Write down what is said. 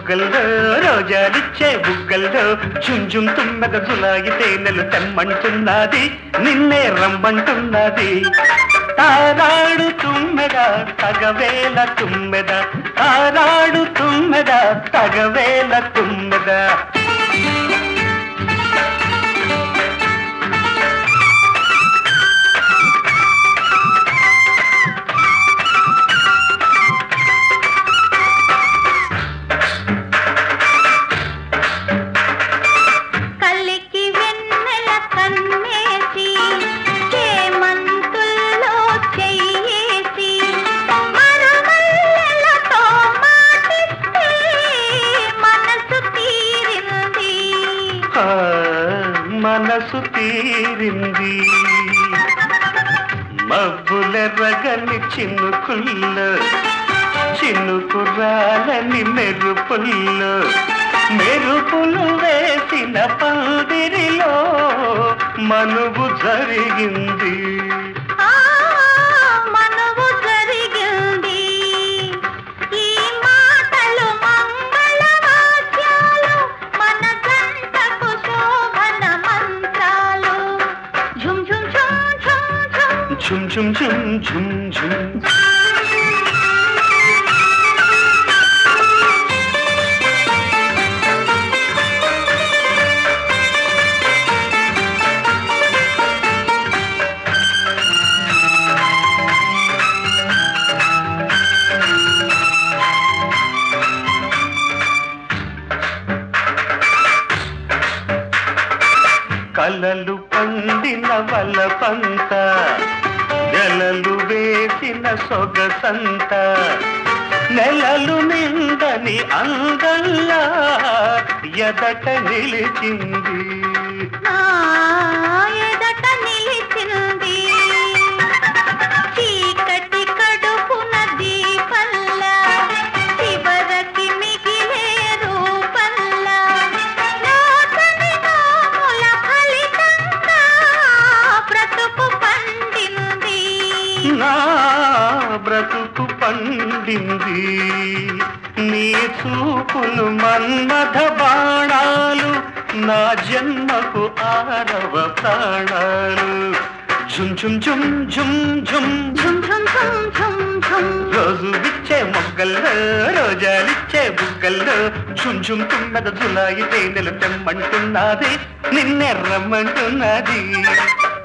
మొగ్గల్లో రోజాలిచ్చే బుగ్గల్లో చుంజుం తుమ్మెద జులాయి తేనెలు తెమ్మంటున్నది నిన్నే రమ్మంటున్నది తారాడు తుమ్మెద తగవేల తుమ్మెద తారాడు తుమ్మెద తగవేల తుమ్మెద కలికి వెన్నెల కన్నేసి చేమంతుల్లో చెయ్యేసి మరుమల్లెలతో మాటిస్తే మనసు తీరింది ఆ, మనసు తీరింది మబ్బుల రగని చినుకుల్లో చినుకురాలని మెరుపుల్లో మెరుపులు వేసిన పందిరిలో మనువు జరిగింది ఆ మనువు జరిగింది ఈ మాటలు మంగళవాద్యాలు మన గంటకు శోభన మంత్రాలు ఝుమ్ ఝుమ్ ఝుమ్ ఝుమ్ ఝుమ్ ఝుమ్ ఝుమ్ ఝుమ్ ఝుమ్ ఝుమ్ కలలు పండిన వలపంత నెలలు వేసిన సొగసంత నెలలు నిందని అందల్లా ఎదట నిలిచింది నా ఎదట నిలిచింది చీకటి కడుపున దీపల్లా చివరికి మిగిలే రూపల్లా నాతని నోముల ఫలితంగా బ్రతుకు పండింది నా బ్రతుకు పండింది నీ చూపులు మన్మథ బాణాలు నా జన్మకు ఆరవ ప్రాణాలు ఝుమ్ ఝుమ్ ఝుమ్ ఝుమ్ ఝుమ్ ఝుమ్ ఝుమ్ ఝుమ్ ఝుమ్ ఝుమ్ రోజు విచ్చే మొగ్గల్లో రోజాలిచ్చే బుగ్గల్లో ఝుమ్ ఝుమ్ తున్నద జులాయి తేనెలు తెమ్మంటున్నది నిన్నే రమ్మంటున్నది